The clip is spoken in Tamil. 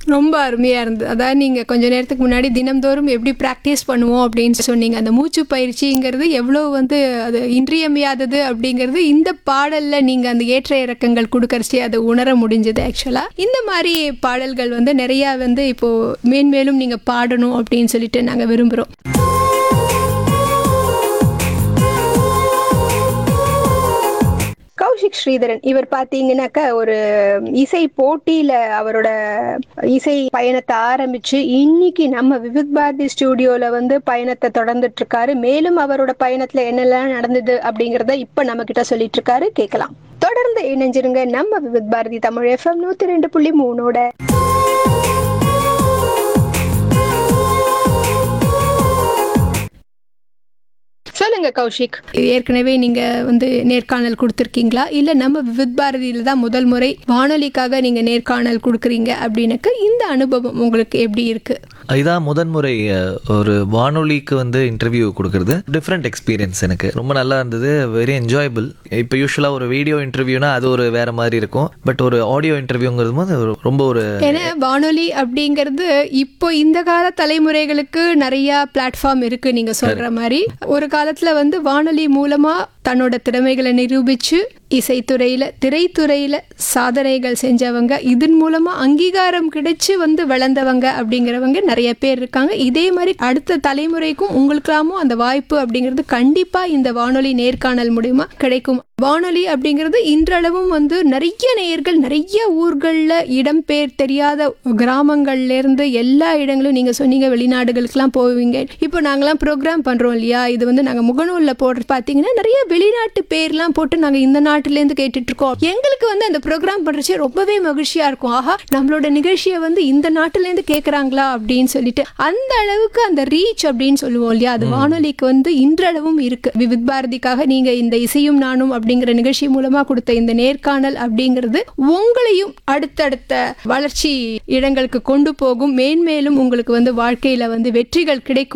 ரொம்ப அருமையாக இருந்தது அதாவது நீங்கள் கொஞ்ச நேரத்துக்கு முன்னாடி தினம்தோறும் எப்படி ப்ராக்டிஸ் பண்ணுவோம் அப்படின்னு சொன்னீங்க அந்த மூச்சு பயிற்சிங்கிறது எவ்வளோ வந்து அது இன்றியமையாதது அப்படிங்கிறது இந்த பாடலில் நீங்கள் அந்த ஏற்ற இறக்கங்கள் கொடுக்கறச்சி அதை உணர முடிஞ்சது ஆக்சுவலாக இந்த மாதிரி பாடல்கள் வந்து நிறையா வந்து இப்போது மேன்மேலும் நீங்கள் பாடணும் அப்படின்னு சொல்லிட்டு நாங்கள் விரும்புகிறோம் கௌஷிக் ஸ்ரீதரன் இவர் பாத்தீங்கன்னாக்கா ஒரு இசை போட்டியில அவரோட இசை பயணத்தை ஆரம்பிச்சு இன்னைக்கு நம்ம விவித் பாரதி ஸ்டுடியோல வந்து பயணத்தை தொடர்ந்துட்டு இருக்காரு மேலும் அவரோட பயணத்துல என்னெல்லாம் நடந்தது அப்படிங்கறத இப்ப நம்ம கிட்ட சொல்லிட்டு இருக்காரு கேட்கலாம் தொடர்ந்து இணைஞ்சிருங்க நம்ம விவித் பாரதி தமிழ் எஃப்எம் நூத்தி ரெண்டு புள்ளி மூணோட சொல்லுங்க கௌஷிக் ஏற்கனவே நீங்க வந்து நேர்காணல் கொடுத்துருக்கீங்களா இல்ல நம்ம விவித் பாரதியில தான் முதல் முறை வானொலிக்காக நீங்க நேர்காணல் கொடுக்குறீங்க அப்படின்னாக்க இந்த அனுபவம் உங்களுக்கு எப்படி இருக்கு இதான் முதன்முறை அஹ், ஒரு வானொலிக்கு வந்து இன்டர்வியூ கொடுக்கறது டிஃப்ரெண்ட் எக்ஸ்பீரியன்ஸ் எனக்கு ரொம்ப நல்லா இருந்தது வெரி என்ஜாயபிள் இப்போ யூஸ்வலாக ஒரு வீடியோ இன்டர்வியூனா அது ஒரு வேற மாதிரி இருக்கும் பட் ஒரு ஆடியோ இன்டர்வியூங்கிறது போது ஒரு- ரொம்ப ஒரு ஏன்னா வானொலி அப்படிங்கிறது இப்போ இந்த கால தலைமுறைகளுக்கு நிறைய பிளாட்ஃபார்ம் இருக்கு நீங்க சொல்ற மாதிரி ஒரு காலத்துல வந்து வானொலி மூலமா தன்னோட திறமைகளை நிரூபிச்சு இசைத்துறையில திரைத்துறையில சாதனைகள் செஞ்சவங்க இதன் மூலமா அங்கீகாரம் கிடைச்சு வந்து வளர்ந்தவங்க அப்படிங்கிறவங்க நிறைய பேர் இருக்காங்க இதே மாதிரி அடுத்த தலைமுறைக்கும் உங்களுக்கெல்லாமும் அந்த வாய்ப்பு அப்படிங்கிறது கண்டிப்பா இந்த வானொலி நேர்காணல் மூலியமா கிடைக்கும் வானொலி அப்படிங்கிறது இன்றளவும் வந்து நிறைய நேயர்கள் நிறைய ஊர்களில் இடம்பெயர் தெரியாத கிராமங்கள்ல இருந்து எல்லா இடங்களும் நீங்க சொன்னீங்க வெளிநாடுகளுக்கெல்லாம் போவீங்க இப்போ நாங்கெல்லாம் ப்ரோக்ராம் பண்றோம் இல்லையா இது வந்து நாங்க முகநூல்ல போடுற பார்த்தீங்கன்னா நிறைய வெளிநாட்டு பேர்லாம் போட்டு நாங்க இந்த நாட்டிலேருந்து கேட்டுட்டு இருக்கோம் எங்களுக்கு வந்து அந்த ப்ரோக்ராம் பண்றச்சே ரொம்பவே மகிழ்ச்சியா இருக்கும் ஆஹா நம்மளோட நிகழ்ச்சியை வந்து இந்த நாட்டிலேருந்து கேட்குறாங்களா அப்படின்னு சொல்லிட்டு அந்த அளவுக்கு அந்த ரீச் அப்படின்னு சொல்லுவோம் இல்லையா அது வானொலிக்கு வந்து இன்றளவும் இருக்கு விவித் பாரதிக்காக நீங்க இந்த இசையும் நானும் அப்படிங்கிற நிகழ்ச்சி மூலமா கொடுத்த இந்த நேர்காணல் அப்படிங்கிறது உங்களையும் அடுத்தடுத்த வளர்ச்சி இடங்களுக்கு கொண்டு போகும் மேன்மேலும் உங்களுக்கு வந்து வாழ்க்கையில வந்து வெற்றிகள் கிடைக்கும்